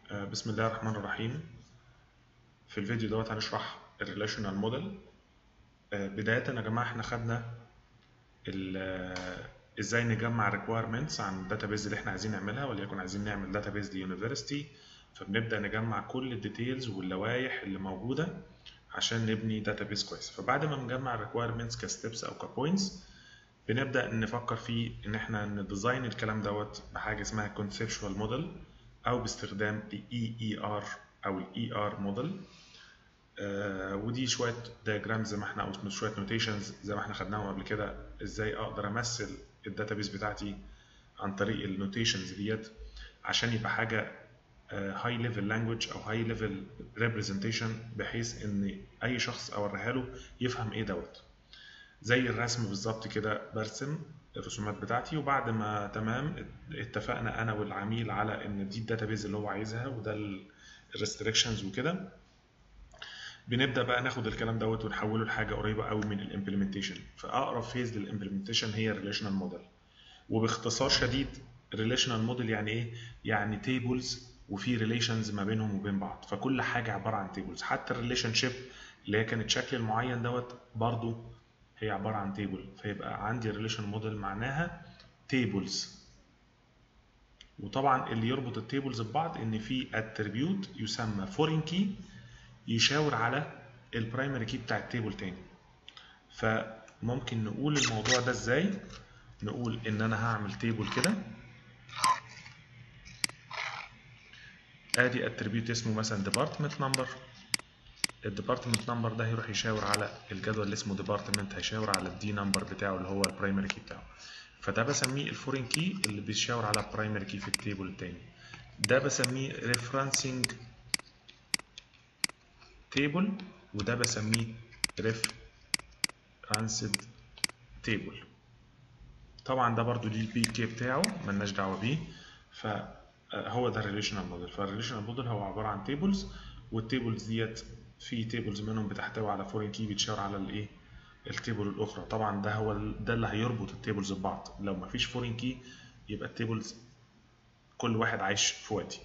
آه، بسم الله الرحمن الرحيم في الفيديو دوت هنشرح الريليشنال موديل بداية يا جماعة احنا خدنا ال- آه، ازاي نجمع requirements عن الداتابيز اللي احنا عايزين نعملها وليكن عايزين نعمل داتابيز ليونيفرستي فبنبدأ نجمع كل الديتيلز واللوائح اللي موجودة عشان نبني داتابيز كويس فبعد ما نجمع requirements كستبس او كبوينتس بنبدأ نفكر في ان احنا نديزاين الكلام دوت بحاجة اسمها conceptual model او باستخدام ال EER او ال ER موديل آه ودي شويه diagrams زي ما احنا او شويه نوتيشنز زي ما احنا خدناهم قبل كده ازاي اقدر امثل الداتابيس بتاعتي عن طريق النوتيشنز ديت عشان يبقى حاجه هاي ليفل لانجوج او هاي ليفل ريبريزنتيشن بحيث ان اي شخص اوريها له يفهم ايه دوت زي الرسم بالظبط كده برسم الرسومات بتاعتي وبعد ما تمام اتفقنا انا والعميل على ان دي الداتابيز اللي هو عايزها وده الريستريكشنز وكده بنبدا بقى ناخد الكلام دوت ونحوله لحاجه قريبه قوي من الامبلمنتيشن فاقرب فيز للامبلمنتيشن هي الريليشنال موديل وباختصار شديد الريليشنال موديل يعني ايه يعني تيبلز وفي ريليشنز ما بينهم وبين بعض فكل حاجه عباره عن تيبلز حتى الريليشن شيب اللي هي كانت شكل المعين دوت برضو هي عباره عن تيبل فيبقى عندي الريليشن موديل معناها تيبلز وطبعا اللي يربط التيبلز ببعض ان في اتريبيوت يسمى فورين كي يشاور على البرايمري كي بتاع التيبل تاني فممكن نقول الموضوع ده ازاي نقول ان انا هعمل تيبل كده ادي اتريبيوت اسمه مثلا ديبارتمنت نمبر الديبارتمنت نمبر ده هيروح يشاور على الجدول اللي اسمه ديبارتمنت هيشاور على الدي نمبر بتاعه اللي هو البرايمري كي بتاعه فده بسميه الفورين كي اللي بيشاور على البرايمري كي في التيبل التاني ده بسميه ريفرنسنج تيبل وده بسميه referenced تيبل طبعا ده برضو ليه البي كي بتاعه ملناش دعوه بيه فهو ده الريليشنال موديل فالريليشنال موديل هو عباره عن تيبلز والتيبلز ديت في تيبلز منهم بتحتوي على فورين كي بتشاور على الايه التيبل الاخرى طبعا ده هو ده اللي هيربط التيبلز ببعض لو مفيش فورين كي يبقى التيبلز كل واحد عايش في وادي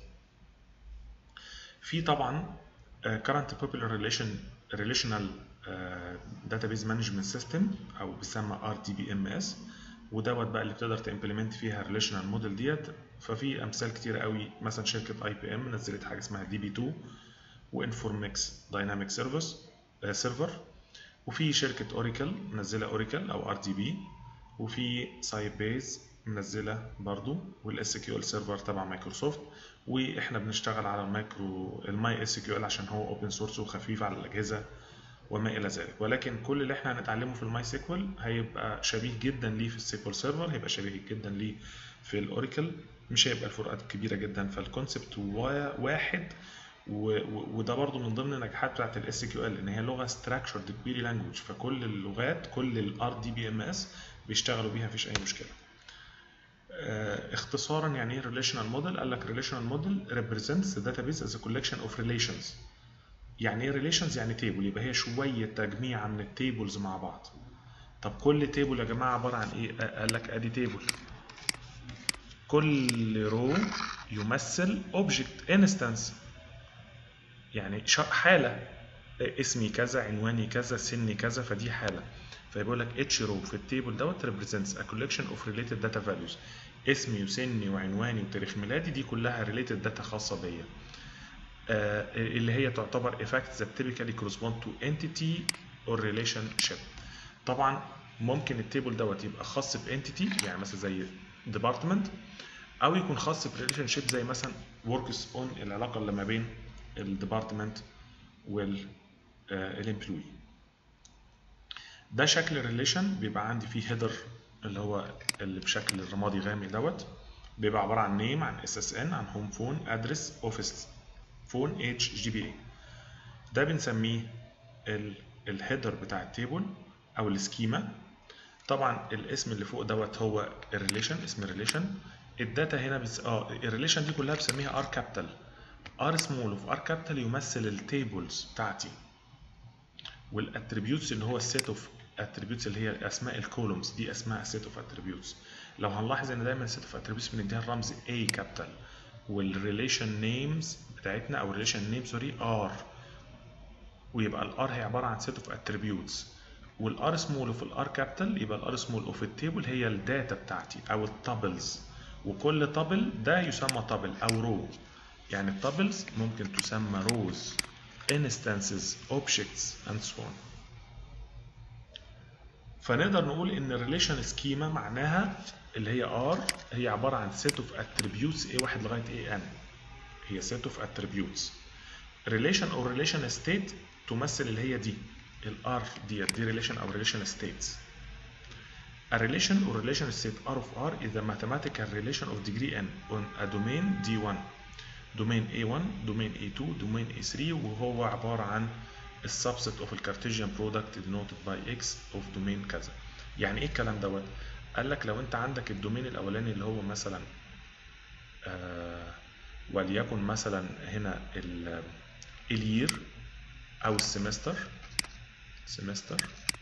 في طبعا current popular relation relational uh, database management system او بيسمى RDBMS ودوت بقى اللي بتقدر تimplement فيها relational موديل ديت ففي امثال كتير قوي مثلا شركه اي بي ام نزلت حاجه اسمها دي بي 2 وانفورمكس دايناميك سيرفيس سيرفر وفي شركه اوراكل منزله اوراكل او ار دي بي وفي سايبيز منزله برضو والاس كيو ال سيرفر تبع مايكروسوفت واحنا بنشتغل على المايكرو الماي اس كيو ال عشان هو اوبن سورس وخفيف على الاجهزه وما الى ذلك ولكن كل اللي احنا هنتعلمه في الماي سيكوال هيبقى شبيه جدا ليه في السيكوال سيرفر هيبقى شبيه جدا ليه في الاوراكل مش هيبقى الفروقات كبيره جدا فالكونسبت واحد وده برضو من ضمن النجاحات بتاعت الاس كيو ال ان هي لغه structured query language فكل اللغات كل الار دي بي ام اس بيشتغلوا بيها مفيش اي مشكله اختصارا يعني ايه relational model قال لك relational model represents the database as a collection of relations يعني ايه relations يعني تيبل يبقى هي شويه تجميعه من التيبلز مع بعض طب كل تيبل يا جماعه عباره عن ايه قال لك ادي تيبل كل رو يمثل object instance يعني حاله اسمي كذا عنواني كذا سني كذا فدي حاله فيقول لك اتش رو في التيبل دوت represents a collection of related data values اسمي وسني وعنواني وتاريخ ميلادي دي كلها related data خاصة بيا آه اللي هي تعتبر effects that typically correspond to entity or relationship طبعا ممكن التيبل دوت يبقى خاص بانتيتي يعني مثلا زي department او يكون خاص بريليشن شيب زي مثلا works on العلاقة اللي ما بين الديبارتمنت والامبلوي ده شكل الريليشن بيبقى عندي فيه هيدر اللي هو اللي بشكل الرمادي غامق دوت بيبقى عباره عن نيم عن اس اس ان عن هوم فون ادرس اوفيس فون اتش جي بي اي ده بنسميه الهيدر بتاع التيبل او السكيما طبعا الاسم اللي فوق دوت هو الريليشن اسم الريليشن الداتا هنا بس اه الريليشن دي كلها بسميها ار كابيتال ار سمول اوف ار كابيتال يمثل التيبلز بتاعتي والاتريبيوتس اللي هو السيت اوف اتريبيوتس اللي هي اسماء الكولومز دي اسماء سيت اوف اتريبيوتس لو هنلاحظ ان دايما سيت اوف اتريبيوتس بنديها الرمز A كابيتال والريليشن نيمز بتاعتنا او ريليشن نيم سوري ار ويبقى الار هي عباره عن سيت اوف اتريبيوتس والار سمول اوف الار كابيتال يبقى الار سمول اوف التيبل هي الداتا بتاعتي او التابلز وكل تابل ده يسمى تابل او رو يعني التابلز ممكن تسمى روز instances objects and so on فنقدر نقول ان الريليشن سكيما معناها اللي هي ار هي عباره عن set of attributes a1 لغايه an هي set of attributes relation or relation state تمثل اللي هي دي الار دي دي relation او relation states A relation or relation state R of R is a mathematical relation of degree n on a domain D1 domain A1 domain A2 domain A3 وهو عبارة عن السبست of الكارتيجيان product denoted by x of domain كذا يعني ايه الكلام دوت قال لك لو انت عندك الدومين الاولاني اللي هو مثلا آه وليكن مثلا هنا الير او السمستر سمستر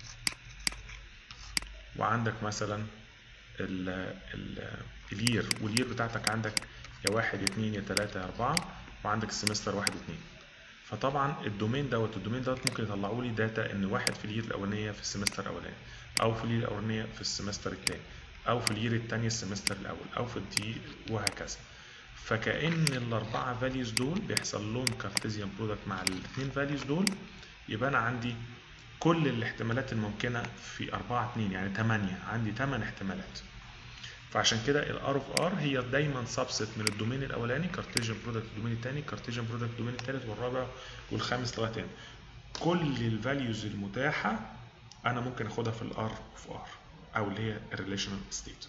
وعندك مثلا ال ال الير والير بتاعتك عندك يا واحد يا اتنين يا تلاتة يا أربعة وعندك السمستر واحد واتنين فطبعا الدومين دوت الدومين دوت ممكن يطلعوا لي داتا ان واحد في الير الاولانيه في السمستر الاولاني او في الير الاولانيه في السمستر الثاني او في الير الثاني السمستر الاول او في الدي وهكذا فكأن الأربعة فاليوز دول بيحصل لهم كارتيزيان برودكت مع الاثنين فاليوز دول يبقى أنا عندي كل الاحتمالات الممكنة في 4 2 يعني 8 عندي 8 احتمالات فعشان كده الار اوف ار هي دايما سبست من الدومين الاولاني كارتيجن برودكت الدومين الثاني كارتيجن برودكت الدومين الثالث والرابع والخامس لغايه هنا كل الفاليوز المتاحه انا ممكن اخدها في الار اوف ار او اللي هي الريليشنال ستيت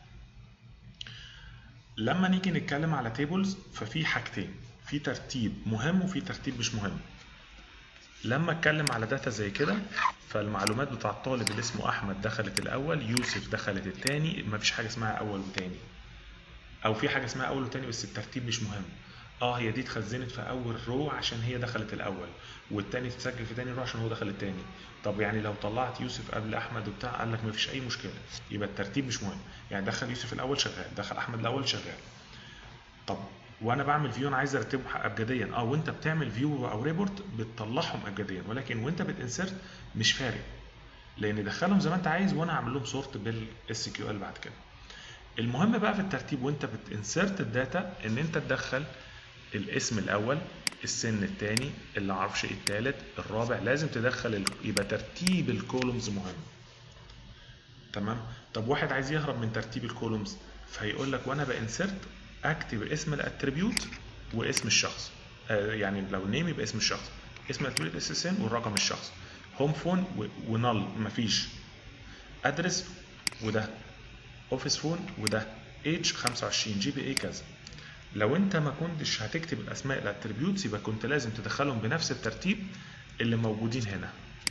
لما نيجي نتكلم على تيبلز ففي حاجتين في ترتيب مهم وفي ترتيب مش مهم لما اتكلم على داتا زي كده فالمعلومات بتاع الطالب اللي اسمه احمد دخلت الاول يوسف دخلت الثاني مفيش حاجه اسمها اول وثاني او في حاجه اسمها اول وثاني بس الترتيب مش مهم اه هي دي اتخزنت في اول رو عشان هي دخلت الاول والتاني تتسجل في تاني رو عشان هو دخل التاني طب يعني لو طلعت يوسف قبل احمد وبتاع قال لك مفيش اي مشكله يبقى الترتيب مش مهم يعني دخل يوسف الاول شغال دخل احمد الاول شغال طب وانا بعمل فيو انا عايز ارتبه ابجديا اه وانت بتعمل فيو او ريبورت بتطلعهم ابجديا ولكن وانت بتنسرت مش فارق لان دخلهم زي ما انت عايز وانا هعمل لهم سورت بالاس كيو ال بعد كده المهم بقى في الترتيب وانت بتنسرت الداتا ان انت تدخل الاسم الاول السن الثاني اللي معرفش ايه الثالث الرابع لازم تدخل ال... يبقى ترتيب الكولومز مهم تمام طب واحد عايز يهرب من ترتيب الكولومز فهيقول لك وانا بانسرت اكتب اسم الاتريبيوت واسم الشخص آه يعني لو نيم يبقى اسم الشخص اسم الاتريبيوت اس اس ان والرقم الشخص هوم فون ونل مفيش ادرس وده اوفيس فون وده ايج 25 جي بي اي كذا لو انت ما كنتش هتكتب الاسماء الاتريبيوتس يبقى كنت لازم تدخلهم بنفس الترتيب اللي موجودين هنا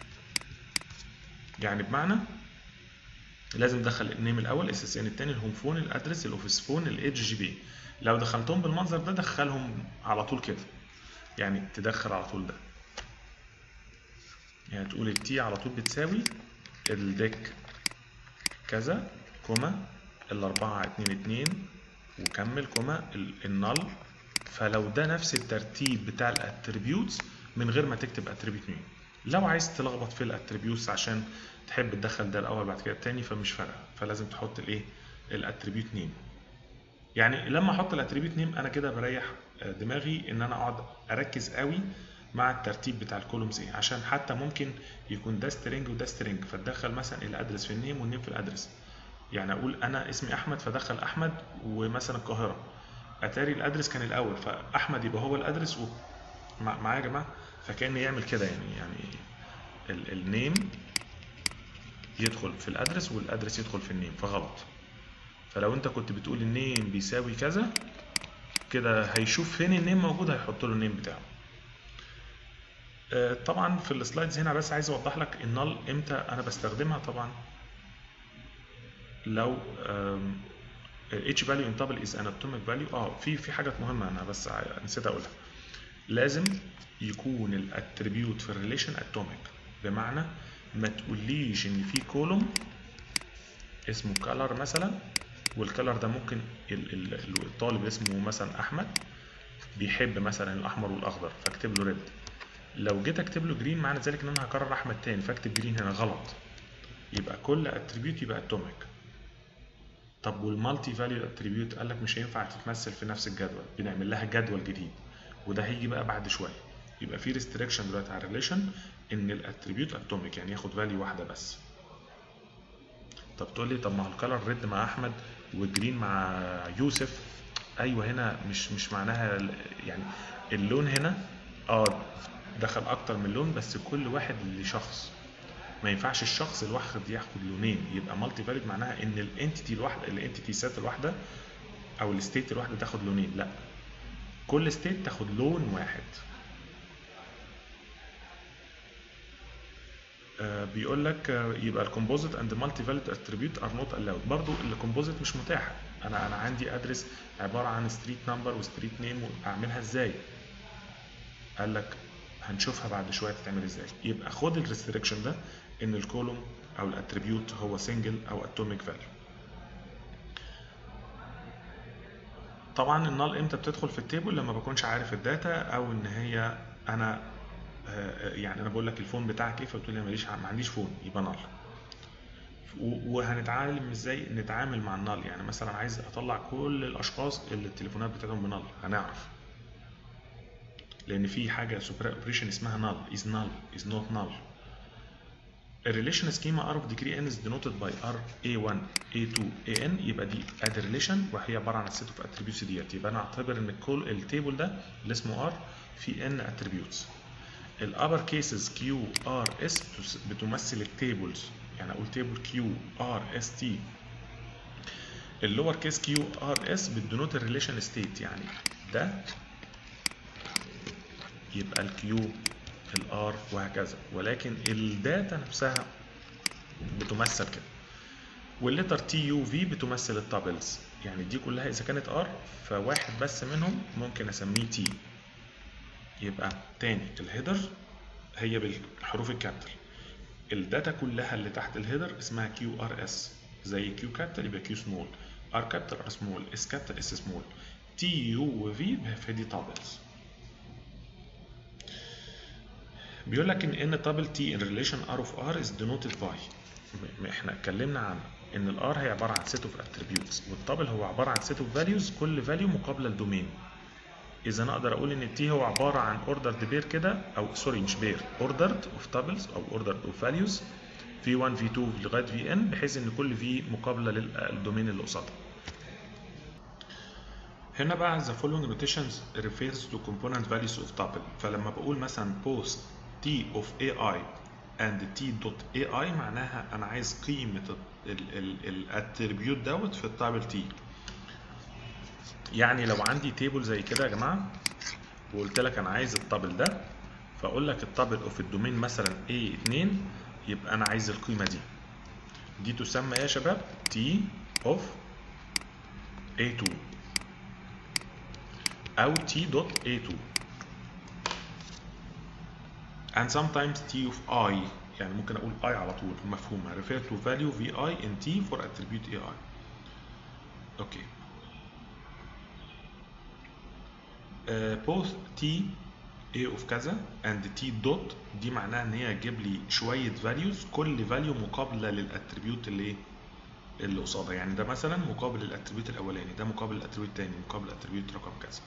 يعني بمعنى لازم تدخل النيم الاول اس اس ان الثاني الهوم فون الادرس الاوفيس فون الايدج جي بي لو دخلتهم بالمنظر ده دخلهم على طول كده يعني تدخل على طول ده يعني تقول التي على طول بتساوي الديك كذا كوما الأربعة اتنين اتنين وكمل كوما النل فلو ده نفس الترتيب بتاع الاتريبيوتس من غير ما تكتب اتريبيوت نيم لو عايز تلخبط في الاتريبيوتس عشان تحب تدخل ده الاول بعد كده التاني فمش فارقه فلازم تحط الايه الاتريبيوت نيم يعني لما احط الاتريبيوت نيم انا كده بريح دماغي ان انا اقعد اركز قوي مع الترتيب بتاع الكولومز ايه عشان حتى ممكن يكون ده سترينج وده سترينج فتدخل مثلا الادرس في النيم والنيم في الادرس يعني اقول انا اسمي احمد فدخل احمد ومثلا القاهره اتاري الادرس كان الاول فاحمد يبقى هو الادرس و... معايا يا جماعه فكان يعمل كده يعني يعني ال... النيم يدخل في الادرس والادرس يدخل في النيم فغلط فلو انت كنت بتقول النيم بيساوي كذا كده هيشوف فين النيم موجود هيحط له النيم بتاعه طبعا في السلايدز هنا بس عايز اوضح لك النل امتى انا بستخدمها طبعا لو اتش فاليو ان تابل از اناتوميك فاليو اه في في حاجات مهمه انا بس نسيت اقولها لازم يكون الاتريبيوت في الريليشن اتوميك بمعنى ما تقوليش ان في كولوم اسمه كالر مثلا والكالر ده ممكن الطالب اسمه مثلا احمد بيحب مثلا الاحمر والاخضر فاكتب له ريد لو جيت اكتب له جرين معنى ذلك ان انا هكرر احمد تاني فاكتب جرين هنا غلط يبقى كل اتريبيوت يبقى اتوميك طب والمالتي فاليو اتريبيوت قال لك مش هينفع تتمثل في نفس الجدول بنعمل لها جدول جديد وده هيجي بقى بعد شويه يبقى في ريستريكشن دلوقتي على الريليشن ان الاتريبيوت اتوميك يعني ياخد فاليو واحده بس طب تقول لي طب ما هو الكلر ريد مع احمد والجرين مع يوسف ايوه هنا مش مش معناها ال- يعني اللون هنا اه دخل اكتر من لون بس كل واحد لشخص ما ينفعش الشخص الواحد ياخد لونين يبقى مالتي فاليد معناها ان الانتيتي الواحده الانتيتي سيت الواحده او الستيت الواحده تاخد لونين لا كل ستيت تاخد لون واحد آه، بيقول لك آه، يبقى الكومبوزيت اند مالتي فاليد اتريبيوت ار نوت الاود برضو الكومبوزيت مش متاح انا انا عندي ادرس عباره عن ستريت نمبر وستريت نيم اعملها ازاي قال لك هنشوفها بعد شويه تتعمل ازاي يبقى خد الريستريكشن ده ان الكولوم او الاتريبيوت هو سنجل او اتوميك فاليو طبعا النال امتى بتدخل في التيبل لما بكونش عارف الداتا او ان هي انا آه، يعني انا بقول لك الفون بتاعك ايه فبتقول لي أنا ماليش ما عنديش فون يبقى نال وهنتعلم ازاي نتعامل مع النال يعني مثلا عايز اطلع كل الاشخاص اللي التليفونات بتاعتهم بنال هنعرف لان في حاجه سوبر اوبريشن اسمها نال از نال از نوت نال الريليشن سكيما ار اوف ديجري ان از denoted باي ار A1 A2 AN يبقى دي اد ريليشن وهي عباره عن السيت اوف اتريبيوتس ديت يبقى انا اعتبر ان كل التيبل ده اللي اسمه ار في ان اتريبيوتس الابر كيسز كيو ار اس بتمثل التيبلز يعني اقول تيبل كيو ار اس تي اللور كيس كيو ار اس بتدنوت الريليشن ستيت يعني ده يبقى الكيو الار وهكذا ولكن الداتا نفسها بتمثل كده والليتر تي يو في بتمثل التابلز يعني دي كلها اذا كانت ار فواحد بس منهم ممكن اسميه تي يبقى تاني الهيدر هي بالحروف الكابيتال الداتا كلها اللي تحت الهيدر اسمها كيو ار اس زي كيو كابيتال يبقى كيو سمول ار كابيتال ار سمول اس كابيتال اس سمول تي يو وفي فدي تابلز بيقول لك ان ان تابل تي ان ريليشن ار اوف ار از denoted باي احنا اتكلمنا عن ان الار هي عباره عن سيت اوف اتريبيوتس والتابل هو عباره عن سيت اوف فاليوز كل فاليو مقابله لدومين اذا انا اقدر اقول ان التي هو عباره عن اوردرد بير كده او سوري مش بير اوردرد اوف تابلز او اوردرد اوف فاليوز في 1 في 2 لغايه في ان بحيث ان كل في مقابله للدومين اللي قصادها هنا بقى the following notations refers to component values of tuple فلما بقول مثلا post t of ai and t dot ai معناها انا عايز قيمه الاتريبيوت دوت في التابل t يعني لو عندي تيبل زي كده يا جماعه وقلت لك انا عايز التابل ده فاقول لك التابل اوف الدومين مثلا a2 يبقى انا عايز القيمه دي دي تسمى إيه يا شباب t of a2 او t dot a2 and sometimes t of i يعني ممكن اقول i على طول مفهومها refer to value vi in t for attribute ai اوكي uh, both t a of كذا and t dot دي معناها ان هي تجيب لي شويه values كل value مقابله للاتريبيوت اللي ايه اللي قصادها يعني ده مثلا مقابل الاتريبيوت الاولاني ده مقابل الاتريبيوت الثاني مقابل الاتريبيوت رقم كذا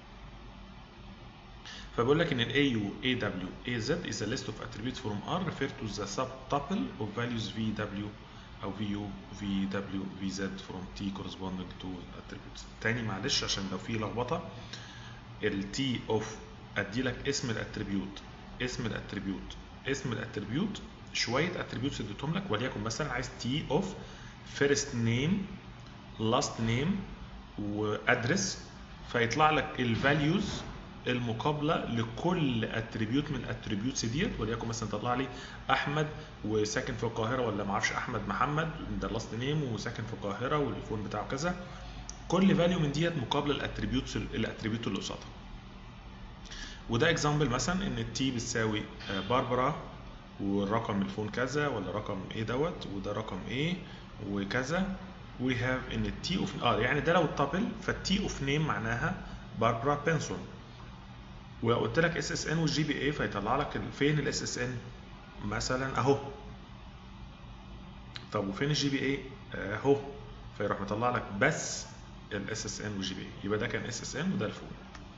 فبقول لك ان ال AU, AW, AZ is a list of attributes from R referred to the subtuple of values VW أو VU, VW, VZ from T corresponding to attributes. تاني معلش عشان لو في لخبطة ال T of أدي لك اسم الاتريبيوت اسم الاتريبيوت اسم الاتريبيوت شوية اتريبيوتس اديتهم لك وليكن مثلا عايز T of first name last name وادرس فيطلع لك الفاليوز المقابله لكل اتريبيوت من الاتريبيوتس ديت وليكن مثلا طلع لي احمد وساكن في القاهره ولا ما اعرفش احمد محمد ده اللاست نيم وساكن في القاهره والفون بتاعه كذا كل فاليو من ديت مقابله الاتريبيوتس الاتريبيوت اللي قصادها وده اكزامبل مثلا ان التي بتساوي باربرا والرقم الفون كذا ولا رقم ايه دوت وده رقم ايه وكذا وي هاف ان التي اوف اه يعني ده لو التابل فالتي اوف نيم معناها باربرا بنسون وقلت لك اس اس ان والجي بي اي فيطلع لك ال- فين الاس اس ان مثلا اهو طب وفين الجي بي اي اهو فيروح مطلع لك بس الاس اس ان والجي بي اي يبقى ده كان اس اس ان وده الفول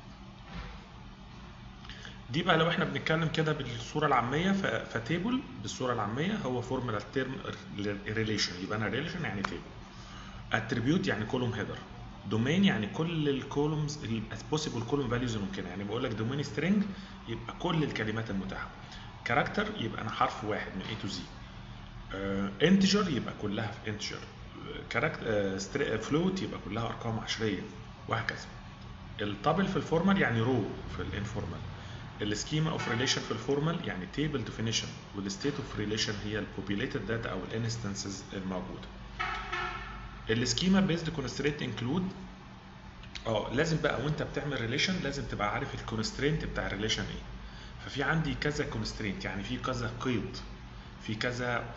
دي بقى لو احنا بنتكلم كده بالصوره العاميه ف- فتيبل بالصوره العاميه هو فورمولا تيرم ريليشن يبقى انا ريليشن يعني تيبل اتريبيوت يعني كولوم هيدر دومين يعني كل الكولومز البوسيبل كولوم فاليوز الممكنه يعني بقول لك دومين سترينج يبقى كل الكلمات المتاحه كاركتر يبقى انا حرف واحد من A to Z انتجر يبقى كلها في انتجر كاركتر فلوت يبقى كلها ارقام عشريه وهكذا التابل في الفورمال يعني رو في الانفورمال السكيما اوف ريليشن في الفورمال يعني تيبل ديفينيشن والستيت اوف ريليشن هي البوبيليتد داتا او الانستنسز الموجوده السكيما بيزد كونسترينت انكلود اه لازم بقى وانت بتعمل ريليشن لازم تبقى عارف الكونسترينت بتاع الريليشن ايه ففي عندي كذا كونسترينت يعني في كذا قيد في كذا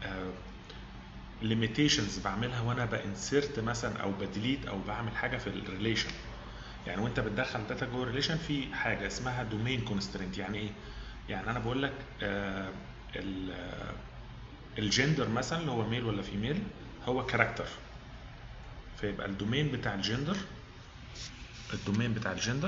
ليميتيشنز بعملها وانا بانسرت مثلا او بديليت او بعمل حاجه في الريليشن يعني وانت بتدخل داتا جوه الريليشن في حاجه اسمها دومين كونسترينت يعني ايه يعني انا بقول لك آه الجندر مثلا اللي هو ميل ولا فيميل هو كاركتر فيبقى الدومين بتاع الجندر الدومين بتاع الجندر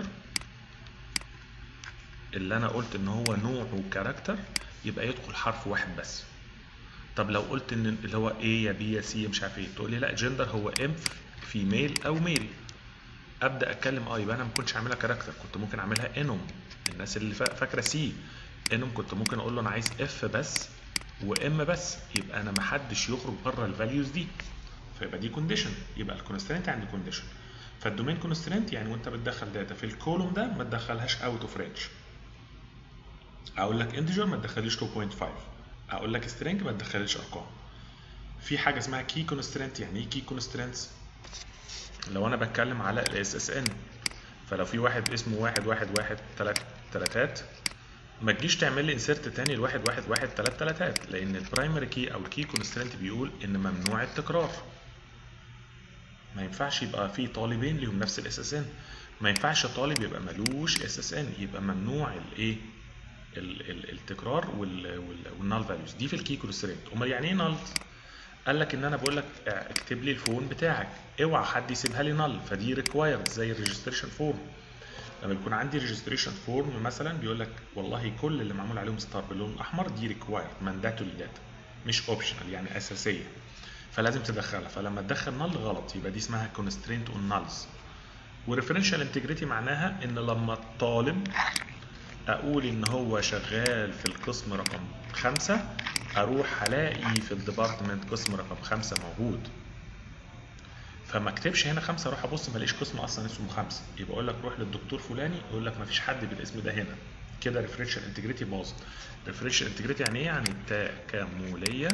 اللي انا قلت ان هو نوعه كاركتر يبقى يدخل حرف واحد بس طب لو قلت ان اللي هو A يا B يا C مش عارف ايه تقول لي لا جندر هو ام فيميل او ميل ابدا اتكلم اه يبقى انا ما كنتش عاملها كاركتر كنت ممكن اعملها انوم الناس اللي فا- فاكره سي انوم كنت ممكن اقول له انا عايز اف بس وام بس يبقى انا ما حدش يخرج بره الفاليوز دي فيبقى دي كونديشن يبقى الكونسترينت عندي كونديشن فالدومين كونسترينت يعني وانت بتدخل داتا في الكولوم ده ما تدخلهاش اوت اوف رينج اقول لك انتجر ما تدخليش 2.5 اقول لك سترينج ما تدخليش ارقام في حاجه اسمها كي كونسترينت يعني ايه كي كونسترينتس لو انا بتكلم على الاس اس ان فلو في واحد اسمه واحد واحد واحد تلات تلاتات ما تجيش تعمل لي انسيرت تاني لواحد واحد واحد تلات تلاتات لان البرايمري كي او الكي كونسترينت بيقول ان ممنوع التكرار ما ينفعش يبقى في طالبين ليهم نفس الاس اس ان ما ينفعش طالب يبقى ملوش اس اس ان يبقى ممنوع الايه ال- ال- التكرار والنال فاليوز دي في الكي كونسترينت امال يعني ايه نال قال لك ان انا بقول لك اكتب لي الفون بتاعك اوعى حد يسيبها لي نال فدي ريكوايرد زي الريجستريشن فورم لما بيكون عندي ريجستريشن فورم مثلا بيقول لك والله كل اللي معمول عليهم ستار باللون الاحمر دي ريكوايرد مانداتوري داتا مش اوبشنال يعني اساسيه فلازم تدخلها فلما تدخل نال غلط يبقى دي اسمها كونسترينت اون نالز وريفرنشال انتجريتي معناها ان لما الطالب اقول ان هو شغال في القسم رقم خمسة اروح الاقي في الديبارتمنت قسم رقم خمسة موجود فما اكتبش هنا خمسة اروح ابص ما الاقيش قسم اصلا اسمه خمسة يبقى اقول لك روح للدكتور فلاني يقول لك ما فيش حد بالاسم ده هنا كده ريفرنشال انتجريتي باظت ريفرنشال انتجريتي يعني ايه يعني التكامليه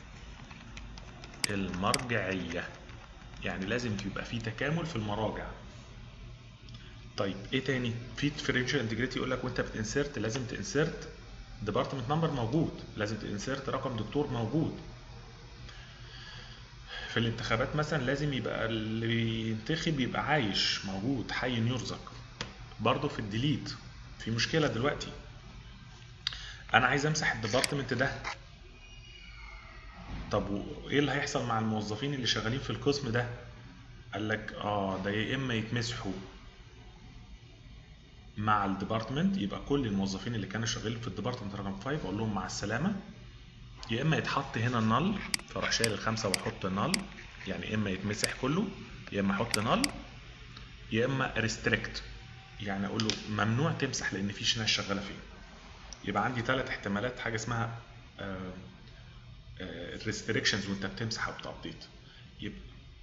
المرجعيه يعني لازم يبقى في تكامل في المراجع طيب ايه تاني في ديفرنشال انتجريتي يقول لك وانت بتنسرت لازم تنسرت ديبارتمنت نمبر موجود لازم تنسرت رقم دكتور موجود في الانتخابات مثلا لازم يبقى اللي بينتخب يبقى عايش موجود حي يرزق برضه في الديليت في مشكله دلوقتي انا عايز امسح الديبارتمنت ده طب وايه اللي هيحصل مع الموظفين اللي شغالين في القسم ده قال لك اه ده يا اما يتمسحوا مع الديبارتمنت يبقى كل الموظفين اللي كانوا شغالين في الديبارتمنت رقم 5 اقول لهم مع السلامه يا اما يتحط هنا النل فاروح شايل الخمسه واحط نل يعني اما يتمسح كله يا اما احط نل يا اما ريستريكت يعني اقول له ممنوع تمسح لان في ناس شغاله فيه يبقى عندي ثلاث احتمالات حاجه اسمها ريستريكشنز وانت بتمسح او بتابديت يبقى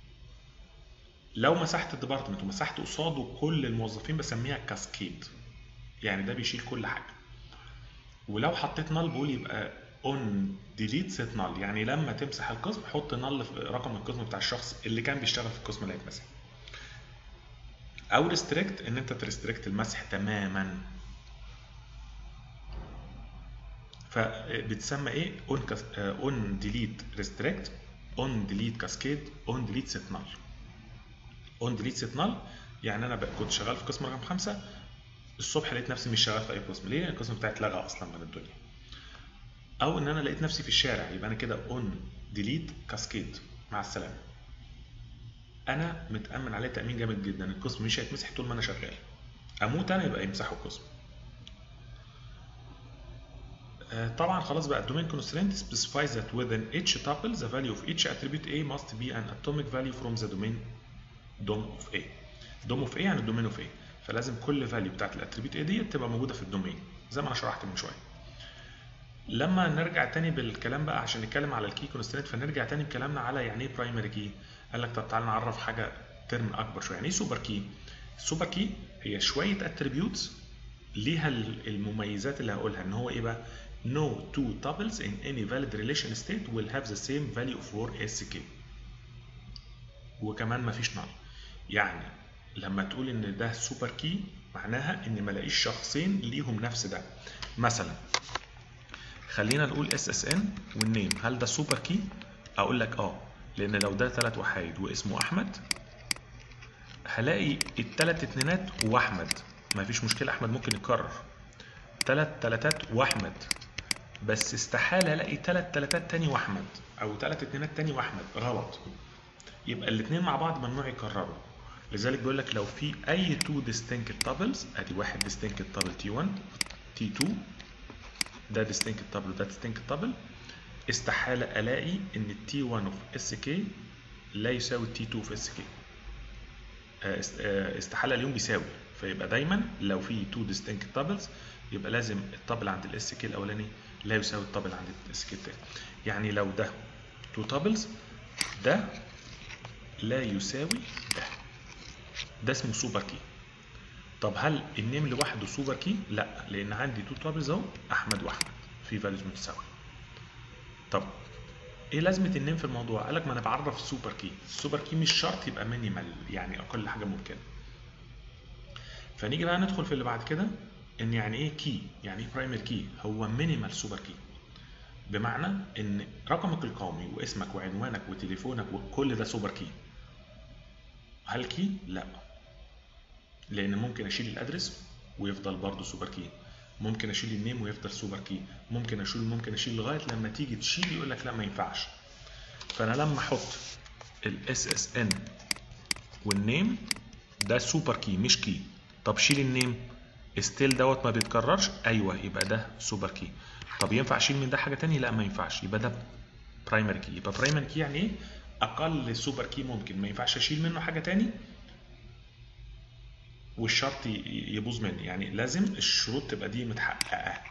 لو مسحت الديبارتمنت ومسحت قصاده كل الموظفين بسميها كاسكيد يعني ده بيشيل كل حاجه ولو حطيت نال بقول يبقى اون ديليت سيت نال يعني لما تمسح القسم حط نال في رقم القسم بتاع الشخص اللي كان بيشتغل في القسم اللي هيتمسح او ريستريكت ان انت تريستريكت المسح تماما فبتسمى ايه اون اون ديليت ريستريكت اون ديليت كاسكيد اون ديليت سيت نال اون ديليت سيت نال يعني انا بقى كنت شغال في قسم رقم خمسة الصبح لقيت نفسي مش شغال في اي قسم ليه القسم بتاعي اتلغى اصلا من الدنيا او ان انا لقيت نفسي في الشارع يبقى انا كده اون ديليت كاسكيد مع السلامه انا متامن عليه تامين جامد جدا القسم مش هيتمسح طول ما انا شغال اموت انا يبقى يمسحوا القسم آه، طبعا خلاص بقى الدومين constraint specifies that within each tuple the value of each attribute A must be an atomic value from the domain dom of A dom of A يعني الدومين of A فلازم كل value بتاعت الاتريبيوت A دي تبقى موجوده في الدومين زي ما انا شرحت من شويه لما نرجع تاني بالكلام بقى عشان نتكلم على الكي كونسترينت فنرجع تاني بكلامنا على يعني ايه برايمري كي قال لك طب تعالى نعرف حاجه ترم اكبر شويه يعني ايه سوبر كي السوبر كي هي شويه اتريبيوتس ليها المميزات اللي هقولها ان هو ايه بقى no two tuples in any valid relation state will have the same value for SK وكمان مفيش null يعني لما تقول ان ده سوبر كي معناها ان ما الاقيش شخصين ليهم نفس ده مثلا خلينا نقول اس اس ان والنيم هل ده سوبر كي اقول لك اه لان لو ده ثلاث وحايد واسمه احمد هلاقي الثلاث اتنينات واحمد مفيش مشكله احمد ممكن يتكرر ثلاث تلاتات واحمد بس استحاله الاقي ثلاث تلاتات تاني واحمد او ثلاث اتنينات تاني واحمد غلط يبقى الاثنين مع بعض ممنوع يكرروا لذلك بيقول لك لو في اي تو distinct tuples ادي واحد distinct tuple t1 t2 ده distinct tuple وده distinct tuple استحاله الاقي ان التي 1 في اس كي لا يساوي التي 2 في اس كي استحاله اليوم بيساوي فيبقى دايما لو في تو distinct tuples يبقى لازم الطابل عند الاس كي الاولاني لا يساوي الطابل عند الاس كي الثاني يعني لو ده تو تابلز ده لا يساوي ده ده اسمه سوبر كي طب هل النيم لوحده سوبر كي لا لان عندي تو تابلز اهو احمد واحمد في فاليوز متساويه طب ايه لازمه النيم في الموضوع قال لك ما انا بعرف السوبر كي السوبر كي مش شرط يبقى مينيمال يعني اقل حاجه ممكنه فنيجي بقى ندخل في اللي بعد كده ان يعني ايه كي يعني ايه برايمري كي هو مينيمال سوبر كي بمعنى ان رقمك القومي واسمك وعنوانك وتليفونك وكل ده سوبر كي هل كي لا لان ممكن اشيل الادرس ويفضل برضه سوبر كي ممكن اشيل النيم ويفضل سوبر كي ممكن اشيل ممكن اشيل لغايه لما تيجي تشيل يقول لك لا ما ينفعش فانا لما احط الاس اس ان والنيم ده سوبر كي مش كي طب شيل النيم ستيل دوت ما بيتكررش ايوه يبقى ده سوبر كي طب ينفع اشيل من ده حاجه تانية لا ما ينفعش يبقى ده برايمري كي يبقى برايمري كي يعني ايه اقل سوبر كي ممكن ما ينفعش اشيل منه حاجه تاني والشرط يبوظ مني يعني لازم الشروط تبقى دي متحققه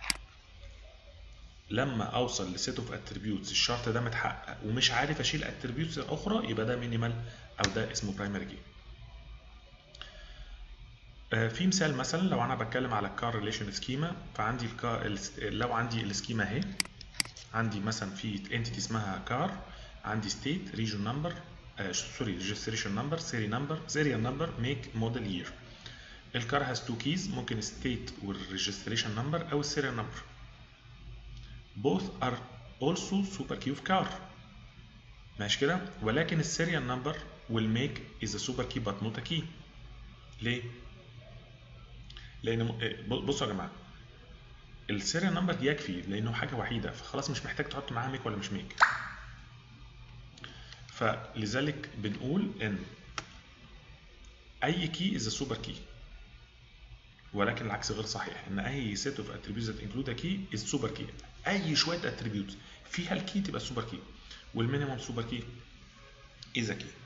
لما اوصل لسيت اوف اتريبيوتس الشرط ده متحقق ومش عارف اشيل اتريبيوتس اخرى يبقى ده مينيمال او ده اسمه برايمري كي في مثال مثلا لو انا بتكلم على الكار ريليشن سكيما فعندي الكار لو عندي السكيما اهي عندي مثلا في انتيتي اسمها كار عندي ستيت ريجن نمبر سوري ريجستريشن نمبر سيري نمبر سيريال نمبر ميك موديل يير الكار هاز تو كيز ممكن ستيت والريجستريشن نمبر او السيريال نمبر both are also super key of car ماشي كده ولكن السيريال نمبر will make is a super key but not a key ليه؟ لان بصوا يا جماعه السيريال نمبر يكفي لانه حاجه وحيده فخلاص مش محتاج تحط معاها ميك ولا مش ميك فلذلك بنقول ان اي كي از سوبر كي ولكن العكس غير صحيح ان اي set of attributes that include a key is super key اي شويه attributes فيها الكي تبقى سوبر كي والمينيمم سوبر كي is a key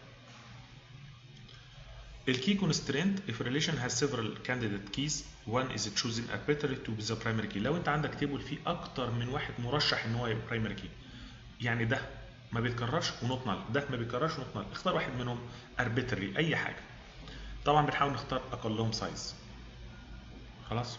The key constraint if a relation has several candidate keys one is chosen arbitrarily to be the primary key لو انت عندك تيبل فيه اكتر من واحد مرشح ان هو يبقى primary key يعني ده ما بيتكررش ونوت نال ده ما بيتكررش ونوت نال اختار واحد منهم arbitrarily اي حاجه طبعا بنحاول نختار اقلهم سايز خلاص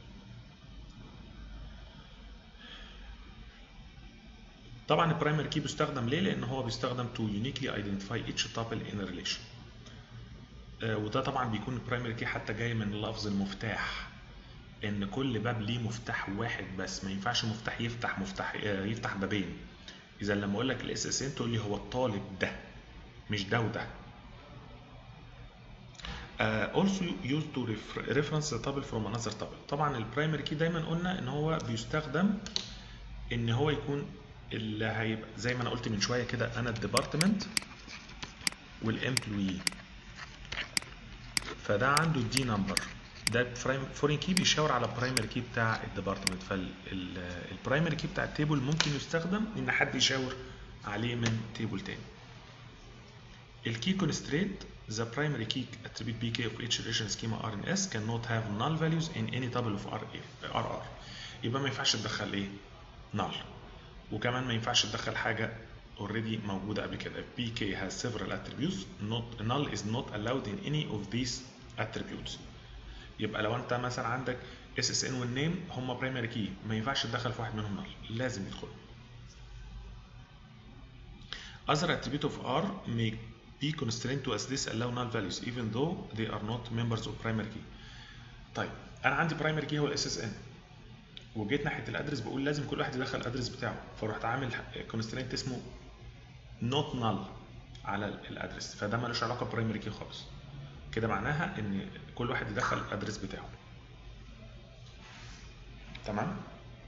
طبعا البرايمري كي بيستخدم ليه لان هو بيستخدم to uniquely identify each tuple in a relation وده طبعا بيكون البرايمري كي حتى جاي من لفظ المفتاح ان كل باب ليه مفتاح واحد بس ما ينفعش مفتاح يفتح مفتاح يفتح بابين اذا لما اقول لك الاس اس ان تقول لي هو الطالب ده مش ده وده uh, also used to refer- reference the tuple from another tuple طبعا البرايمري كي دايما قلنا ان هو بيستخدم ان هو يكون اللي هيبقى زي ما انا قلت من شويه كده انا الديبارتمنت والامبلوي فده عنده الدي نمبر ده فورين كي بيشاور على البرايمري كي بتاع الديبارتمنت فالبرايمري كي بتاع التيبل ممكن يستخدم ان حد يشاور عليه من تيبل تاني الكي constraint the primary key attribute pk of each relation schema RNS cannot have null values in any tuple of RR يبقى ما ينفعش تدخل ايه null وكمان ما ينفعش تدخل حاجه already موجوده قبل كده pk has several attributes not null is not allowed in any of these attributes يبقى لو انت مثلا عندك SSN والنيم هما برايمري كي ما ينفعش تدخل في واحد منهم null لازم يدخل Other attribute of R may be constrained to as this allow null values even though they are not members of primary key. طيب انا عندي primary key هو الاس اس ان وجيت ناحيه الادرس بقول لازم كل واحد يدخل الادرس بتاعه فرحت عامل constraint اسمه not null على الادرس فده ملوش علاقه برايمري كي خالص كده معناها ان كل واحد يدخل الادرس بتاعه تمام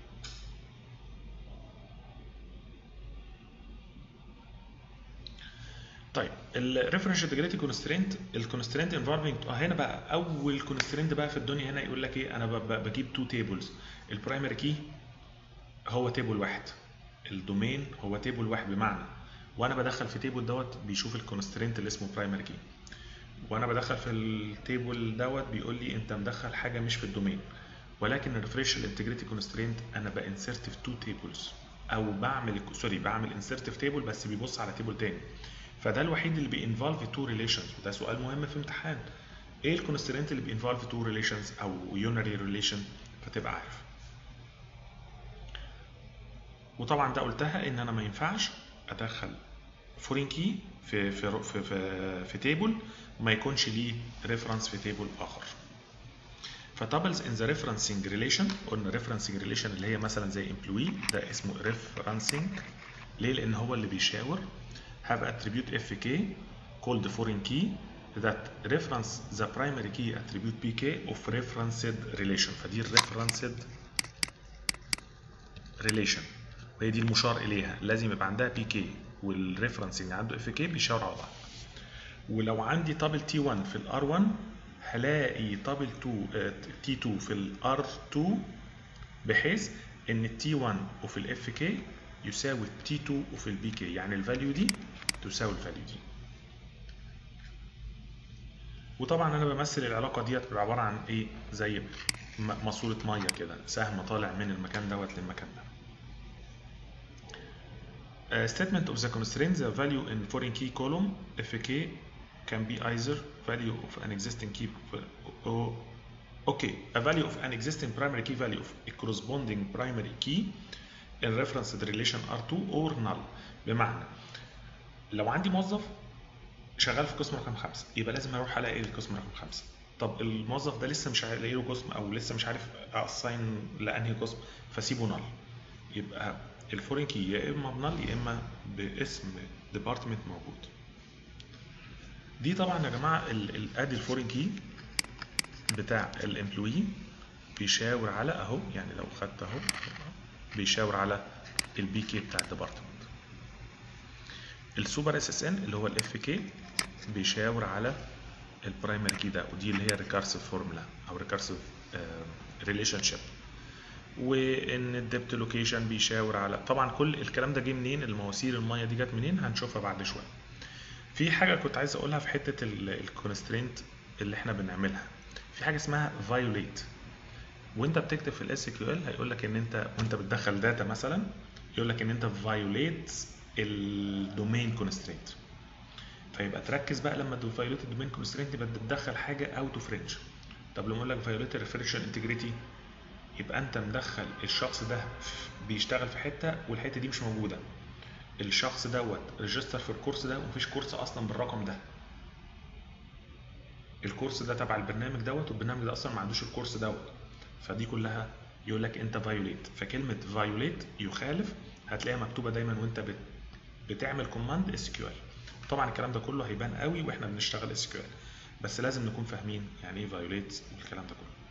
طيب الريفرنس انتجريتي كونسترينت الكونسترينت انفولفنج هنا بقى اول كونسترينت بقى في الدنيا هنا يقول لك ايه انا ب- ب- بجيب تو تيبلز البرايمري كي هو تيبل واحد الدومين هو تيبل واحد بمعنى وانا بدخل في تيبل دوت بيشوف الكونسترينت اللي اسمه برايمري كي وانا بدخل في التيبل دوت بيقول لي انت مدخل حاجه مش في الدومين ولكن الريفريشال انتجريتي كونسترينت انا بانسرت في تو تيبلز او بعمل سوري بعمل انسرت في تيبل بس بيبص على تيبل تاني فده الوحيد اللي بينفولف تو ريليشنز وده سؤال مهم في امتحان ايه الكونسترينت اللي بينفولف تو ريليشنز او يونري ريليشن فتبقى عارف وطبعا ده قلتها ان انا ما ينفعش ادخل فورين كي في في في في, في تيبل ما يكونش ليه ريفرنس في تيبل اخر فتابلز ان ذا ريفرنسنج ريليشن قلنا ريفرنسنج ريليشن اللي هي مثلا زي امبلوي ده اسمه ريفرنسنج ليه لان هو اللي بيشاور have attribute fk called foreign key that reference the primary key attribute pk of referenced relation فدي referenced relation وهي دي المشار اليها لازم يبقى عندها pk والريفرنسنج عنده fk بيشاور على بعض ولو عندي تابل t1 في الار 1 هلاقي تابل 2 t2 في الار 2 بحيث ان ال t1 وفي ال fk يساوي T2 وفي البي كي يعني الفاليو دي تساوي الفاليو دي وطبعا انا بمثل العلاقه ديت عباره عن ايه زي م- ماسوره ميه كده سهم طالع من المكان دوت للمكان ده Uh, statement of the constraint the value in foreign key column fk can be either value of an existing key oh, okay a value of an existing primary key value of a corresponding primary key in reference to the relation R2 or null بمعنى لو عندي موظف شغال في قسم رقم خمسة يبقى لازم اروح الاقي القسم رقم خمسة طب الموظف ده لسه مش هلاقي له قسم او لسه مش عارف اساين لانهي قسم فسيبه نل يبقى الفورين كي يا اما بنل يا اما باسم ديبارتمنت موجود دي طبعا يا جماعه ال- ال- ادي الفورين كي بتاع الامبلوي بيشاور على اهو يعني لو خدت اهو بيشاور على البي كي بتاع الديبارتمنت السوبر اس اس ان اللي هو الاف كي بيشاور على البرايمري كي ده ودي اللي هي ريكارسيف فورمولا او ريكارسيف ريليشن شيب وان الدبت لوكيشن بيشاور على طبعا كل الكلام ده جه منين المواسير الميه دي جت منين هنشوفها بعد شويه في حاجه كنت عايز اقولها في حته الكونسترينت اللي احنا بنعملها في حاجه اسمها فايوليت وانت بتكتب في الاس كيو ال هيقول لك ان انت وانت بتدخل داتا مثلا يقول لك ان انت فايوليت الدومين كونسترينت فيبقى تركز بقى لما فايوليت الدومين كونسترينت يبقى بتدخل حاجه اوت اوف رينج طب لما يقول لك فايوليت الريفرنشال انتجريتي يبقى انت مدخل الشخص ده بيشتغل في حته والحته دي مش موجوده الشخص دوت ريجستر في الكورس ده ومفيش كورس اصلا بالرقم ده الكورس ده تبع البرنامج دوت والبرنامج ده اصلا ما عندوش الكورس دوت فدي كلها يقول لك انت فايوليت فكلمه فايوليت يخالف هتلاقيها مكتوبه دايما وانت بت بتعمل كوماند اس كيو ال طبعا الكلام ده كله هيبان قوي واحنا بنشتغل اس كيو ال بس لازم نكون فاهمين يعني ايه فايوليت والكلام ده كله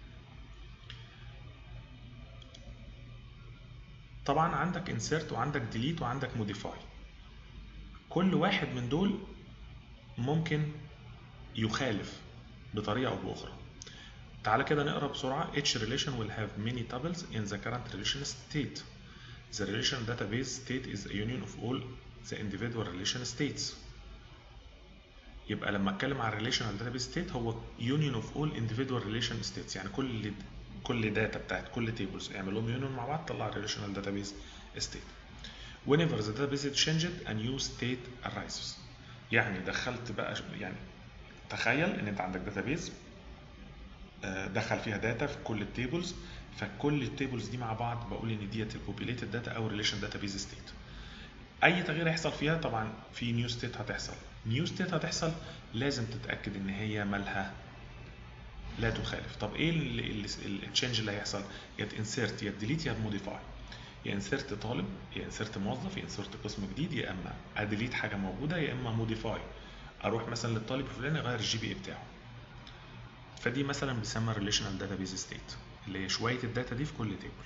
طبعا عندك insert وعندك delete وعندك modify كل واحد من دول ممكن يخالف بطريقة أو بأخرى تعالى كده نقرا بسرعة each relation will have many tuples in the current relation state the relation database state is a union of all the individual relation states يبقى لما اتكلم عن relational database state هو union of all individual relation states يعني كل كل داتا بتاعت كل tables يعمل لهم union مع بعض طلع relational database state whenever the database is changed a new state arises يعني دخلت بقى يعني تخيل ان انت عندك database دخل فيها داتا في كل التيبلز فكل التيبلز دي مع بعض بقول ان ديت البوبيليتد داتا او ريليشن داتابيز ستيت اي تغيير هيحصل فيها طبعا في نيو ستيت هتحصل نيو ستيت هتحصل لازم تتاكد ان هي مالها لا تخالف طب ايه التشنج اللي هيحصل يا انسيرت يا ديليت يا موديفاي يا انسيرت طالب يا انسيرت موظف يا انسيرت قسم جديد يا اما اديليت حاجه موجوده يا اما موديفاي اروح مثلا للطالب الفلاني اغير الجي بي اي بتاعه فدي مثلا بيسمى ريليشنال داتابيز ستيت اللي هي شويه الداتا دي في كل تيبل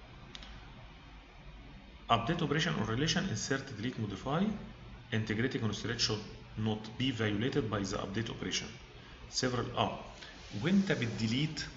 update operation or relation insert delete modify integrity constraint should not be violated by the update operation several اه وانت بتديليت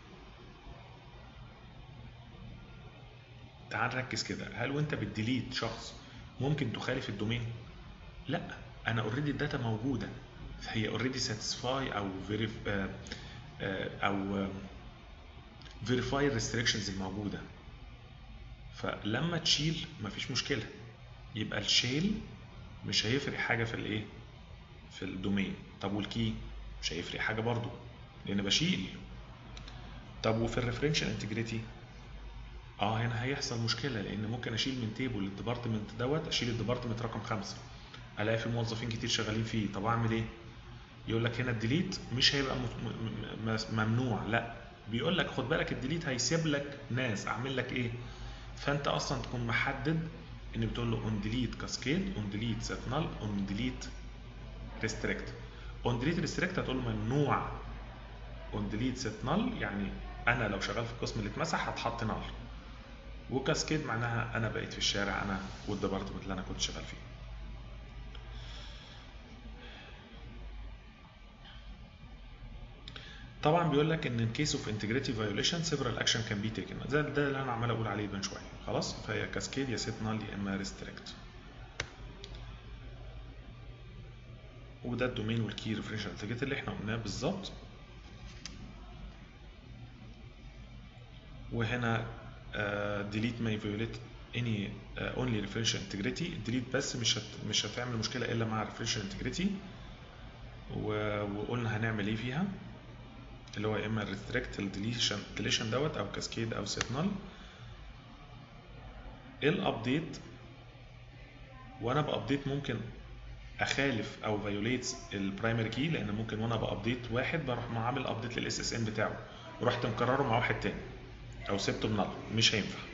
تعال نركز كده هل وانت بتديليت شخص ممكن تخالف الدومين لا انا اوريدي الداتا موجوده فهي اوريدي ساتسفاي او فيريف او فيريفاي الريستريكشنز الموجوده فلما تشيل مفيش مشكله يبقى الشيل مش هيفرق حاجه في الايه في الدومين طب والكي مش هيفرق حاجه برضو لان بشيل طب وفي الريفرنشال انتجريتي اه هنا هيحصل مشكله لان ممكن اشيل من تيبل الديبارتمنت دوت اشيل الديبارتمنت رقم خمسة الاقي في موظفين كتير شغالين فيه طب اعمل ايه يقول لك هنا الديليت مش هيبقى ممنوع لا بيقول لك خد بالك الديليت هيسيب لك ناس اعمل لك ايه فانت اصلا تكون محدد ان بتقول له اون ديليت كاسكيد اون ديليت سيت نال اون ديليت ريستريكت اون ديليت ريستريكت هتقول له ممنوع اون ديليت سيت نال يعني انا لو شغال في القسم اللي اتمسح هتحط نال وكاسكيد معناها انا بقيت في الشارع انا والديبارتمنت اللي انا كنت شغال فيه طبعا بيقول لك ان in case of integrity violation several action can be taken ده ده اللي انا عمال اقول عليه من شويه خلاص فهي كاسكيد يا سيت نال يا اما ريستريكت وده الدومين والكي ريفرنشال انتجريتي اللي احنا قلناه بالظبط وهنا ديليت ما violate any uh, only referential integrity ديليت بس مش هت مش هتعمل مشكله الا مع referential integrity وقلنا هنعمل ايه فيها اللي هو يا اما ريستريكت الديليشن ديليشن دوت او كاسكيد او سيجنال الابديت وانا بابديت ممكن اخالف او فيوليت البرايمري كي لان ممكن وانا بابديت واحد بروح عامل ابديت للاس اس ان بتاعه ورحت مكرره مع واحد تاني او سبته بنال مش هينفع